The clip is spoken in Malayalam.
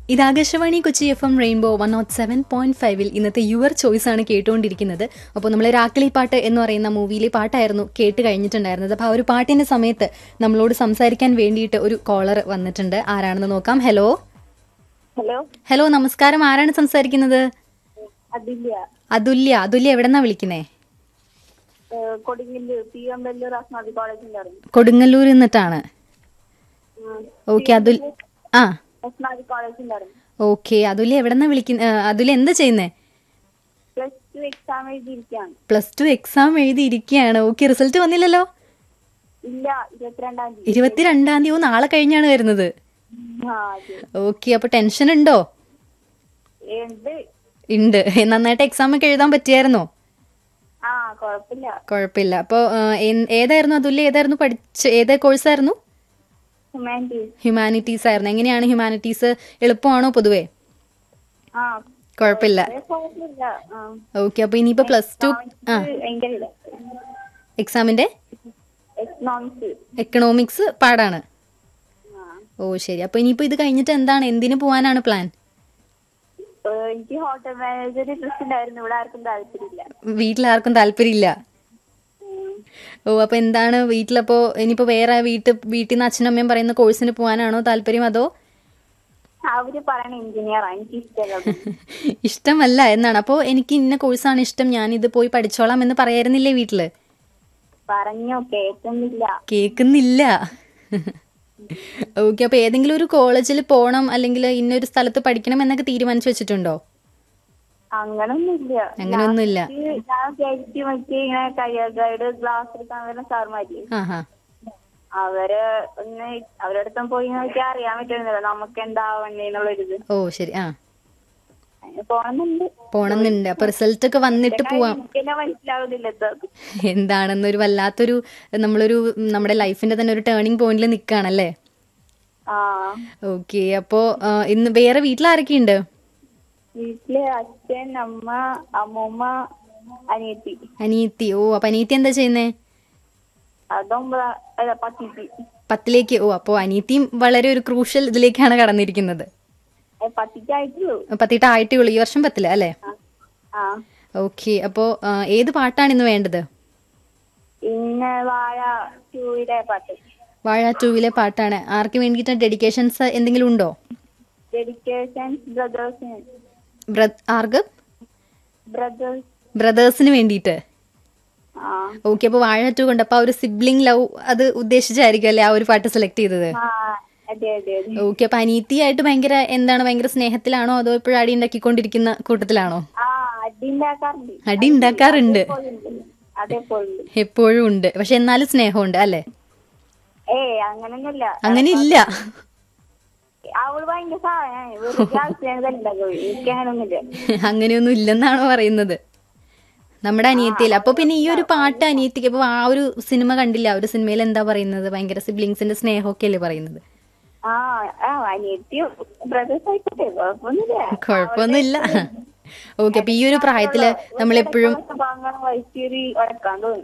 ഇത് Akashvani Kochi F M rainbow one nought seven point ഫൈവിൽ ഇന്നത്തെ യുവർ ചോയ്സ് ആണ് കേട്ടുകൊണ്ടിരിക്കുന്നത് അപ്പോൾ നമ്മൾ രാക്കിളി പാട്ട് എന്ന് പറയുന്ന മൂവിയിലെ പാട്ടായിരുന്നു കേട്ട് കഴിഞ്ഞിട്ടുണ്ടായിരുന്നത് അപ്പോൾ ആ ഒരു പാട്ടിന്റെ സമയത്ത് നമ്മളോട് സംസാരിക്കാൻ വേണ്ടിയിട്ട് ഒരു കോളർ വന്നിട്ടുണ്ട് ആരാണെന്ന് നോക്കാം ഹലോ ഹലോ ഹലോ നമസ്കാരം ആരാണ് സംസാരിക്കുന്നത് അതില്ല അതുല്യ അതുല്യ എവിടെന്നാ വിളിക്കുന്നേ കൊടുങ്ങില് പി എം വെല്ലൂർ അസ്മാദി കോളേജിന്റെ അറിഞ്ഞു കൊടുങ്ങല്ലൂർ നിന്നിട്ടാണ് ഓക്കെ അതുൽ ആ അസ്മാദി കോളേജിന്റെ അറിഞ്ഞു ഓക്കെ അതുല്യ എവിടെന്നാ വിളിക്കുന്ന അതുല്യ എന്താ ചെയ്യുന്നേ പ്ലസ് ടു എക്സാം എഴുതിയിരിക്കുകയാണ് പ്ലസ് ടു എക്സാം എഴുതിയിരിക്കുകയാണ് ഓക്കെ റിസൾട്ട് വന്നില്ലല്ലോ ഇല്ല ഇരുപത്തിരണ്ടാം തീയതി ഇരുപത്തിരണ്ടാം തീയതി ഓ നാളെ കഴിഞ്ഞാണ് വരുന്നത് ആ അതെ ഓക്കെ അപ്പൊ ടെൻഷൻ ഉണ്ടോ എന്ത് ഉണ്ട് നന്നായിട്ട് എക്സാം ഒക്കെ എഴുതാൻ പറ്റിയായിരുന്നോ ആ കൊഴപ്പില്ല കുഴപ്പമില്ല അപ്പോൾ ഏതായിരുന്നു അതുല്യ ഏതായിരുന്നു പഠിച്ച ഏത് കോഴ്സായിരുന്നു ഹ്യൂമാനിറ്റീസ് ഹ്യൂമാനിറ്റീസ് ആയിരുന്നു എങ്ങനെയാണ് ഹ്യൂമാനിറ്റീസ് എളുപ്പമാണോ പൊതുവേ ആ കുഴപ്പമില്ല അത് കുഴപ്പമില്ല ആ ഓക്കെ അപ്പൊ ഇനിയിപ്പോ പ്ലസ് ടു ആ ഇത് ഭയങ്കര ഇല്ല എക്സാമിന്റെ എക്കണോമിക്സ് എക്കണോമിക്സ് പാടാണ് ആ ഓ ശരി അപ്പൊ ഇനിയിപ്പോ ഇത് കഴിഞ്ഞിട്ട് എന്താണ് എന്തിനു പോകാനാണ് പ്ലാൻ ഏഹ് എനിക്ക് ഹോട്ടൽ മാനേജർ ഇൻട്രസ്റ്റ് ഉണ്ടായിരുന്നു ഇവിടെ ആർക്കും താല്പര്യമില്ല വീട്ടിലാർക്കും താല്പര്യമില്ല ഉം. ഓ അപ്പൊ എന്താണ് വീട്ടിലപ്പോ ഇനിയിപ്പോ വേറെ വീട്ട് വീട്ടിൽ നിന്ന് അച്ഛനും അമ്മയും പറയുന്ന കോഴ്സിന് പോകാനാണോ താല്പര്യം അതോ അവര് പറയണ എഞ്ചിനീയറാ എനിക്ക് ഇഷ്ടമല്ല ഇഷ്ടമല്ല എന്നാണ് അപ്പോൾ എനിക്ക് ഇന്ന കോഴ്സാണ് ഇഷ്ടം ഞാൻ ഇത് പോയി പഠിച്ചോളാം എന്ന് പറയായിരുന്നില്ലേ വീട്ടില് പറഞ്ഞു കേൾക്കുന്നില്ല കേൾക്കുന്നില്ല ഓക്കെ അപ്പൊ ഏതെങ്കിലും ഒരു കോളേജിൽ പോകണം അല്ലെങ്കിൽ ഇന്നൊരു സ്ഥലത്ത് പഠിക്കണം എന്നൊക്കെ തീരുമാനിച്ചു വെച്ചിട്ടുണ്ടോ അങ്ങനൊന്നുമില്ല അങ്ങനെയൊന്നുമില്ല ഇത് ഞാൻ വിചാരിച്ചു മറ്റേ ഇങ്ങനെ കരിയർ ഗൈഡ് ക്ലാസ് എടുക്കാൻ വരുന്ന സാർമാരില്ലേ ആ ഹാ അവര് ഒന്ന് അവരടുത്തും പോയി നോക്കിയാൽ അറിയാൻ പറ്റുന്നില്ല നമുക്ക് എന്താവണ്ടേന്നുള്ളൊരിത് ഓ ശരി ആ അതിന് പോണമെന്നുണ്ട് പോണമെന്നുണ്ട് അപ്പൊ റിസൾട്ട് ഒക്കെ വന്നിട്ട് പോവാം എനിക്കെന്നെ മനസ്സിലാവുന്നില്ല ഇത് എന്താണെന്നൊരു വല്ലാത്തൊരു നമ്മളൊരു നമ്മുടെ ലൈഫിന്റെ തന്നെ ഒരു ടേണിംഗ് പോയിന്റിൽ നിൽക്കുകയാണല്ലേ ആ ഓക്കെ അപ്പോ ആ, ഇന്ന് വേറെ വീട്ടിലാരൊക്കെയുണ്ട് വീട്ടില് അച്ഛൻ അമ്മ അമ്മൂമ്മ അനിയത്തി അനിയത്തി ഓ അപ്പൊ അനിയത്തി എന്താ ചെയ്യുന്നേ അതൊമ്പതാ അല്ല പത്തിത്തി പത്തിലേക്ക് ഓ അപ്പോ അനിയത്തിയും വളരെ ഒരു ക്രൂഷ്യൽ ഇതിലേക്കാണ് കടന്നിരിക്കുന്നത് പത്തിക്കായിട്ടുള്ളൂ പത്തിട്ട് ആയിട്ടേ ഉള്ളൂ ഈ വർഷം പത്തില്ല അല്ലേ ആ ആ ഓക്കെ അപ്പോ ആ, ഏത് പാട്ടാണ് ഇന്ന് വേണ്ടത് പിന്നെ വാഴ ടൂവിലെ പാട്ട് വാഴ ടൂവിലെ പാട്ടാണ് ആർക്ക് വേണ്ടിയിട്ട് ഡെഡിക്കേഷൻസ് എന്തെങ്കിലും ഉണ്ടോ ഡെഡിക്കേഷൻ ബ്രദേഴ്സിന് ബ്ര- ആർക്ക് ബ്രദേഴ്സ് ബ്രദേഴ്സിന് വേണ്ടിയിട്ട് ആ ഓക്കെ അപ്പൊ വാഴ ടു കൊണ്ട് അപ്പൊ ആ ഒരു സിബ്ലിംഗ് ലവ് അത് ഉദ്ദേശിച്ചായിരിക്കും അല്ലേ ആ ഒരു പാട്ട് സെലക്ട് ചെയ്തത് ആ അതെ അതെ അതെ ഓക്കെ അപ്പൊ അനീതിയായിട്ട് ഭയങ്കര എന്താണ് ഭയങ്കര സ്നേഹത്തിലാണോ അതോ ഇപ്പോഴും അടി ഉണ്ടാക്കിക്കൊണ്ടിരിക്കുന്ന കൂട്ടത്തിലാണോ ആ അടി ഉണ്ടാക്കാറുണ്ട് അടി ഉണ്ടാക്കാറുണ്ട് അതേപോലുണ്ട് എപ്പോഴും ഉണ്ട് പക്ഷെ എന്നാലും സ്നേഹമുണ്ട് അല്ലേ ഏ അങ്ങനൊന്നുമില്ല അങ്ങനെ ഇല്ല അവള് ഭയങ്കര സാധനം വെറുതെ ആവശ്യമുണ്ടാക്കും എനിക്ക് അങ്ങനൊന്നുമില്ല അങ്ങനെയൊന്നും ഇല്ലെന്നാണോ പറയുന്നത് നമ്മുടെ അനിയത്തിയിൽ അപ്പൊ പിന്നെ ഈ ഒരു പാട്ട് അനിയത്തിക്ക് അപ്പൊ ആ ഒരു സിനിമ കണ്ടില്ല ആ ഒരു സിനിമയിൽ എന്താ പറയുന്നത് ഭയങ്കര സിബ്ലിങ്സിന്റെ സ്നേഹമൊക്കെ അല്ലേ പറയുന്നത് ആ ആ അനിയത്തി ബ്രദേഴ്സ് ആയിക്കോട്ടെ കുഴപ്പമൊന്നുമില്ല കുഴപ്പമൊന്നുമില്ല ഓക്കെ അപ്പൊ ഈ ഒരു പ്രായത്തില് നമ്മളെപ്പോഴും അങ്ങനെ വൈദ്യുതി ഉറക്കാൻ തോന്നി